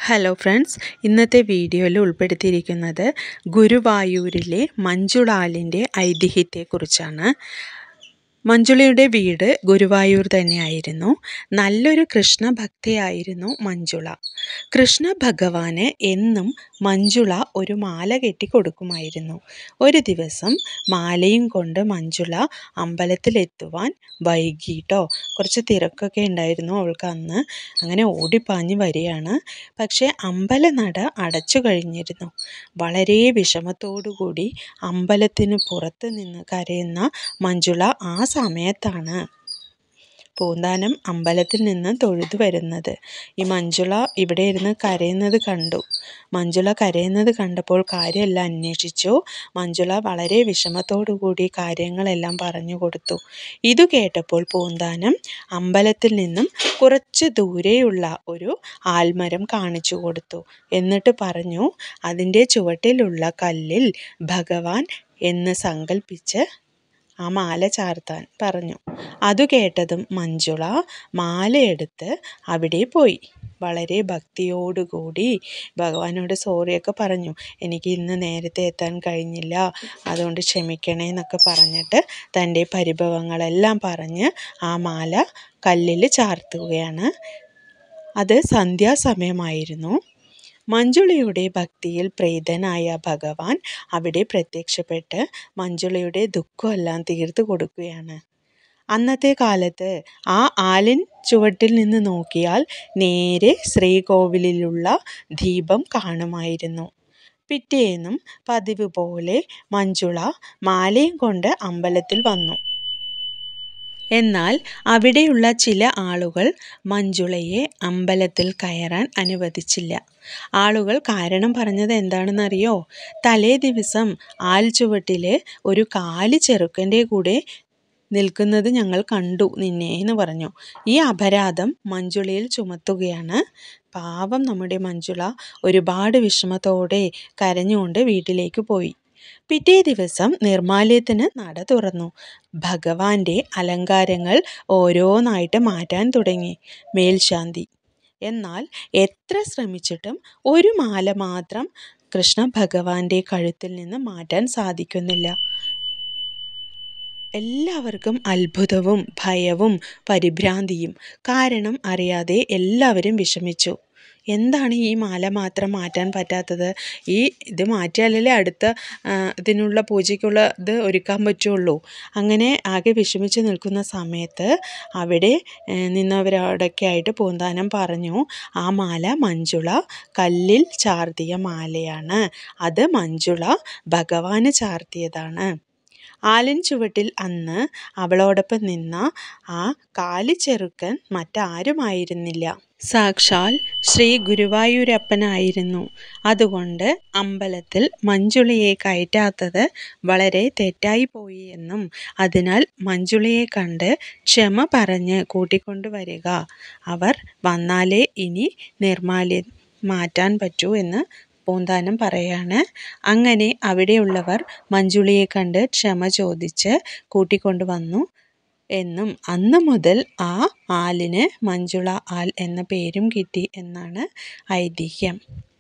hello friends ഇന്നത്തെ വീഡിയോയിൽ ഉൾപ്പെടുത്തിയിരിക്കുന്നത് ഗുരുവായൂരിലെ മഞ്ജുളാലിൻ്റെ ഐതിഹ്യത്തെക്കുറിച്ചാണ് മഞ്ജുളയുടെ വീട് ഗുരുവായൂർ തന്നെയായിരുന്നു നല്ലൊരു കൃഷ്ണ ഭക്തയായിരുന്നു മഞ്ജുള കൃഷ്ണ ഭഗവാന് എന്നും മഞ്ജുള ഒരു മാല കെട്ടി കൊടുക്കുമായിരുന്നു ഒരു ദിവസം മാലയും കൊണ്ട് മഞ്ജുള അമ്പലത്തിലെത്തുവാൻ വൈകിട്ടോ കുറച്ച് തിരക്കൊക്കെ ഉണ്ടായിരുന്നു അവൾക്ക് അന്ന് അങ്ങനെ ഓടിപ്പാഞ്ഞ് വരികയാണ് പക്ഷേ അമ്പലനട അടച്ചു കഴിഞ്ഞിരുന്നു വളരെ വിഷമത്തോടുകൂടി അമ്പലത്തിന് പുറത്ത് നിന്ന് കരയുന്ന മഞ്ജുള ആ സമയത്താണ് പൂന്താനം അമ്പലത്തിൽ നിന്ന് തൊഴുതു വരുന്നത് ഈ മഞ്ജുള ഇവിടെ ഇരുന്ന് കരയുന്നത് കണ്ടു മഞ്ജുള കരയുന്നത് കണ്ടപ്പോൾ കാര്യമെല്ലാം അന്വേഷിച്ചു മഞ്ജുള വളരെ വിഷമത്തോടുകൂടി കാര്യങ്ങളെല്ലാം പറഞ്ഞു കൊടുത്തു ഇതു കേട്ടപ്പോൾ പൂന്താനം അമ്പലത്തിൽ നിന്നും കുറച്ച് ദൂരെയുള്ള ഒരു ആൽമരം കാണിച്ചു കൊടുത്തു എന്നിട്ട് പറഞ്ഞു അതിൻ്റെ ചുവട്ടിലുള്ള കല്ലിൽ ഭഗവാൻ എന്ന് സങ്കല്പിച്ച് ആ മാല ചാർത്താൻ പറഞ്ഞു അതു കേട്ടതും മഞ്ജുള മാലയെടുത്ത് അവിടെ പോയി വളരെ ഭക്തിയോടുകൂടി ഭഗവാനോട് സോറിയൊക്കെ പറഞ്ഞു എനിക്ക് ഇന്ന് നേരത്തെ എത്താൻ കഴിഞ്ഞില്ല അതുകൊണ്ട് ക്ഷമിക്കണേ എന്നൊക്കെ പറഞ്ഞിട്ട് തൻ്റെ പരിഭവങ്ങളെല്ലാം പറഞ്ഞ് ആ മാല കല്ലിൽ ചാർത്തുകയാണ് അത് സന്ധ്യാസമയമായിരുന്നു മഞ്ജുളയുടെ ഭക്തിയിൽ പ്രീതനായ ഭഗവാൻ അവിടെ പ്രത്യക്ഷപ്പെട്ട് മഞ്ജുളയുടെ ദുഃഖമെല്ലാം തീർത്തു കൊടുക്കുകയാണ് അന്നത്തെ കാലത്ത് ആ ആലിൻ ചുവട്ടിൽ നിന്ന് നോക്കിയാൽ നേരെ ശ്രീകോവിലിലുള്ള ദീപം കാണുമായിരുന്നു പിറ്റേന്നും പതിവ് പോലെ മഞ്ജുള മാലയും കൊണ്ട് അമ്പലത്തിൽ വന്നു എന്നാൽ അവിടെയുള്ള ചില ആളുകൾ മഞ്ജുളയെ അമ്പലത്തിൽ കയറാൻ അനുവദിച്ചില്ല ആളുകൾ കാരണം പറഞ്ഞത് എന്താണെന്നറിയോ തലേ ദിവസം ആൽ ചുവട്ടിൽ ഒരു കാലി ചെറുക്കൻ്റെ കൂടെ നിൽക്കുന്നത് ഞങ്ങൾ കണ്ടു നിന്നെ എന്ന് പറഞ്ഞു ഈ അപരാധം മഞ്ജുളയിൽ ചുമത്തുകയാണ് പാവം നമ്മുടെ മഞ്ജുള ഒരുപാട് വിഷമത്തോടെ കരഞ്ഞുകൊണ്ട് വീട്ടിലേക്ക് പോയി പിറ്റേ ദിവസം നിർമാല്യത്തിന് നട തുറന്നു ഭഗവാന്റെ അലങ്കാരങ്ങൾ ഓരോന്നായിട്ട് മാറ്റാൻ തുടങ്ങി മേൽശാന്തി എന്നാൽ എത്ര ശ്രമിച്ചിട്ടും ഒരു മാല മാത്രം കൃഷ്ണ ഭഗവാന്റെ കഴുത്തിൽ നിന്ന് മാറ്റാൻ സാധിക്കുന്നില്ല എല്ലാവർക്കും അത്ഭുതവും ഭയവും പരിഭ്രാന്തിയും കാരണം അറിയാതെ എല്ലാവരും വിഷമിച്ചു എന്താണ് ഈ മാല മാത്രം മാറ്റാൻ പറ്റാത്തത് ഈ ഇത് മാറ്റിയാലല്ലേ അടുത്ത ഇതിനുള്ള പൂജയ്ക്കുള്ള ഇത് ഒരുക്കാൻ പറ്റുള്ളൂ അങ്ങനെ ആകെ വിഷമിച്ച് നിൽക്കുന്ന സമയത്ത് അവിടെ നിന്നവരോടൊക്കെ ആയിട്ട് പൂന്താനം പറഞ്ഞു ആ മാല മഞ്ജുള കല്ലിൽ ചാർത്തിയ മാലയാണ് അത് മഞ്ജുള ഭഗവാന് ചാർത്തിയതാണ് ആലിൻ ചുവട്ടിൽ അന്ന് അവളോടൊപ്പം നിന്ന ആ കാലിച്ചെറുക്കൻ മറ്റാരുമായിരുന്നില്ല സാക്ഷാൽ ശ്രീ ഗുരുവായൂരപ്പനായിരുന്നു അതുകൊണ്ട് അമ്പലത്തിൽ മഞ്ജുളയെ കയറ്റാത്തത് വളരെ തെറ്റായി പോയി എന്നും അതിനാൽ മഞ്ജുളയെ കണ്ട് ക്ഷമ പറഞ്ഞ് കൂട്ടിക്കൊണ്ടുവരിക അവർ വന്നാലേ ഇനി നിർമാല്യം മാറ്റാൻ പറ്റൂ എന്ന് പൂന്താനം പറയാണ് അങ്ങനെ അവിടെയുള്ളവർ മഞ്ജുളിയെ കണ്ട് ക്ഷമ ചോദിച്ച് കൂട്ടിക്കൊണ്ടു വന്നു എന്നും അന്ന് മുതൽ ആ ആലിന് മഞ്ജുള ആൽ എന്ന പേരും കിട്ടി എന്നാണ് ഐതിഹ്യം